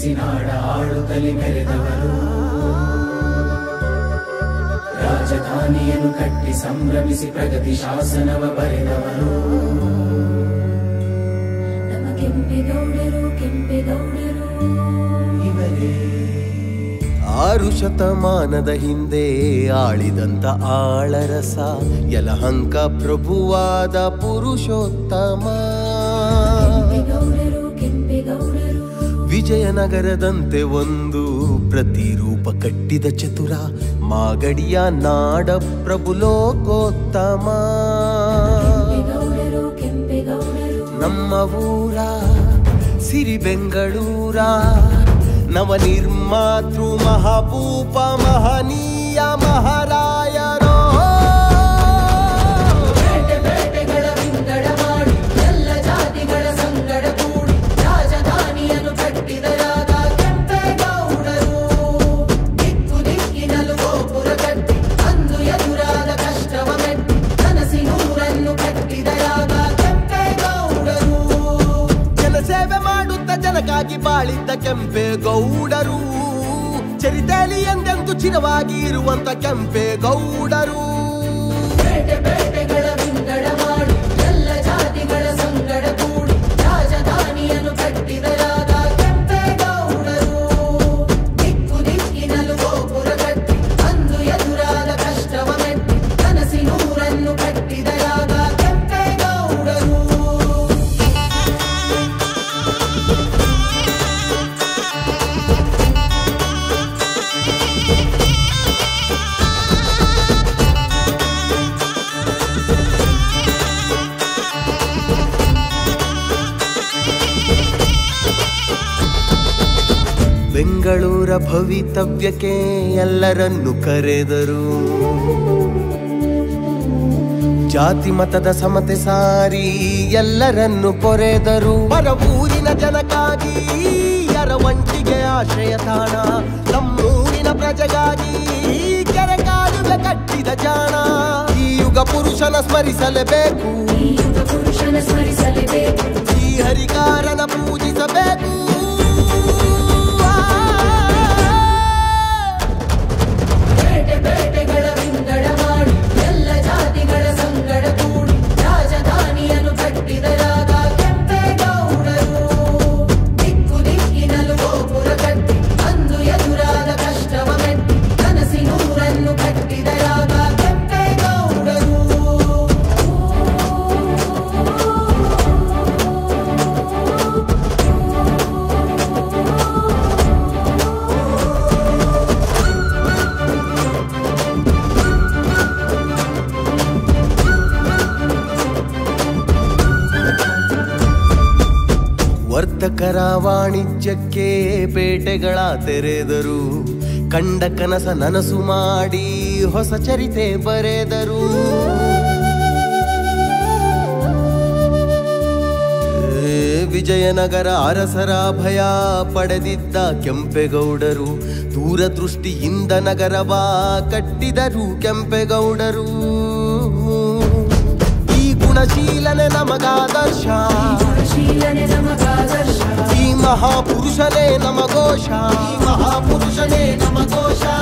ಬಿಡಿಸಿ ನಾಡ ಆಳುತ್ತಲಿ ಮೆರೆದವರು ರಾಜಧಾನಿಯನ್ನು ಕಟ್ಟಿ ಸಂಭ್ರಮಿಸಿ ಪ್ರಗತಿ ಶಾಸನವ ಬರೆದವರು ನಮ್ಮ ಕೆಂಪೇಗೌಡರು ಕೆಂಪೇಗೌಡರು ಇವರೇ ಆರು ಶತಮಾನದ ಹಿಂದೆ ಆಳಿದಂತ ಆಳರಸ ಯಲಹಂಕ ಪ್ರಭುವಾದ ಪುರುಷೋತ್ತಮ ಕೆಂಪೇಗೌಡರು ಕೆಂಪೇಗೌಡರು ವಿಜಯನಗರದಂತೆ ಒಂದು ಪ್ರತಿರೂಪ ಕಟ್ಟಿದ ಚತುರ ಮಾಗಡಿಯ ನಾಡ ಪ್ರಭು ಲೋಕೋತ್ತಮ ಕೆಂಪೇಗೌಡರು ಕೆಂಪೇಗೌಡರು ನಮ್ಮ ಊರ ಸಿರಿ ಬೆಂಗಳೂರ ನವ ನಿರ್ಮಾತೃ ಮಹಾಭೂಪ ಮಹನೀಯ ಮಹಾರಾಯರೋ ಬೇಟೆ ಬೇಟೆಗಳ ವಿಂಗಡ ಮಾಡಿ ಎಲ್ಲ ಜಾತಿಗಳ ಸಂಗಡ ಕೂಡಿ ರಾಜಧಾನಿಯನ್ನು ಕಟ್ಟಿದರಾದ ಕೆಂಪೇಗೌಡರು ದಿಕ್ಕು ದಿಕ್ಕಿನಲ್ಲೂ ಗೋಪುರ ಕಟ್ಟಿ ಅಂದು ಎದುರಾದ ಕಷ್ಟವ ಮೆಟ್ಟಿ ಕನಸಿನೂರನ್ನು ಕಟ್ಟಿದರಾದ ಕೆಂಪೇಗೌಡರು ಜನಸೇವೆ ಮಾಡುತ್ತ ಜನಕ್ಕಾಗಿ ಬಾಳಿದ್ದ ಕೆಂಪೇಗೌಡರು ಚರಿತೆಯಲ್ಲಿ ಎಂದೆಂದು ಚಿರವಾಗಿ ಇರುವಂತ ಕೆಂಪೇಗೌಡರು ಬೇಟೆ ಬೇಟೆಗಳ ವಿಂಗಡ ಮಾಡಿ ಎಲ್ಲ ಜಾತಿಗಳ ಸಂಗಡ ಕೂಡಿ ರಾಜಧಾನಿಯನ್ನು ಕಟ್ಟಿದರಾದ ಕೆಂಪೇಗೌಡರು ದಿಕ್ಕು ದಿಕ್ಕಿನಲ್ಲೂ ಗೋಪುರ ಕಟ್ಟಿ ಅಂದು ಎದುರಾದ ಕಷ್ಟವ ಮೆಟ್ಟಿ ಕನಸಿನೂರನ್ನು ಕಟ್ಟಿದರಾದ ಕೆಂಪೇಗೌಡರು ಬೆಂಗಳೂರ ಭವಿತವ್ಯಕ್ಕೆ ಎಲ್ಲರನ್ನು ಕರೆದರು ಜಾತಿ ಮತದ ಸಮತೆ ಸಾರಿ ಎಲ್ಲರನ್ನು ಕೊರೆದರು ಪರ ಊರಿನ ಜನಕ್ಕಾಗಿ ಯರವಂಟಿಗೆ ಆಶ್ರಯ ತಾಣ ನಮ್ಮೂರಿನ ಪ್ರಜೆಗಾಗಿ ಕೆರೆ ಕಾಲುವೆ ಕಟ್ಟಿದ ಜಾಣ ಈ ಯುಗ ಪುರುಷನ ಸ್ಮರಿಸಲೇಬೇಕು ಈ ಯುಗ ಪುರುಷನ ಸ್ಮರಿಸಲೇಬೇಕು ಈ ಹರಿಕಾರನ ಪೂಜಿಸಬೇಕು ಬೇಟೆ ಬೇಟೆಗಳ ವಿಂಗಡ ಮಾಡಿ ಎಲ್ಲ ಜಾತಿಗಳ ಸಂಗಡ ಕೂಡಿ ರಾಜಧಾನಿಯನ್ನು ಕಟ್ಟಿದರಾದ ಕೆಂಪೇಗೌಡರು ದಿಕ್ಕು ದಿಕ್ಕಿನಲ್ಲೂ ಗೋಪುರ ಕಟ್ಟಿ ಅಂದು ಎದುರಾದ ಕಷ್ಟವ ಮೆಟ್ಟಿ ಕನಸಿನೂರನ್ನು ಕಟ್ಟಿದರಾದ ಕೆಂಪೇಗೌಡರು ವರ್ತಕರ ವಾಣಿಜ್ಯಕ್ಕೆ ಪೇಟೆಗಳ ತೆರೆದರು ಕಂಡ ಕನಸ ನನಸು ಮಾಡಿ ಹೊಸ ಚರಿತೆ ಬರೆದರು ಏ, ವಿಜಯನಗರ ಅರಸರ ಭಯ ಪಡೆದಿದ್ದ ಕೆಂಪೇಗೌಡರು ದೂರದೃಷ್ಟಿಯಿಂದ ನಗರವ ಕಟ್ಟಿದರು ಕೆಂಪೇಗೌಡರು ಈ ಗುಣಶೀಲನೆ ನಮಗಾದರ್ಶ ಗುಣಶೀಲನೆ ನಮಗಾದರ್ಶ ಈ ಮಹಾಪುರುಷನೇ ನಮಗೋಷ ಈ ಮಹಾಪುರುಷನೇ ನಮಗೋಷ